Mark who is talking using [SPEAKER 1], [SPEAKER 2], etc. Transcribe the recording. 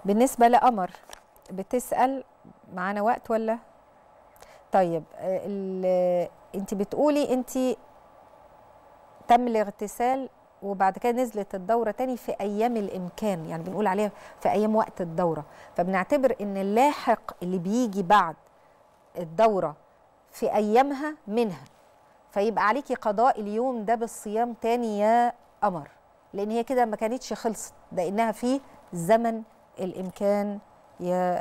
[SPEAKER 1] بالنسبه لقمر بتسال معانا وقت ولا طيب انت بتقولي انت تم الاغتسال وبعد كده نزلت الدورة تاني في أيام الإمكان يعني بنقول عليها في أيام وقت الدورة فبنعتبر إن اللاحق اللي بيجي بعد الدورة في أيامها منها فيبقى عليكي قضاء اليوم ده بالصيام تاني يا قمر لأن هي كده ما كانتش خلصت لأنها في زمن الإمكان يا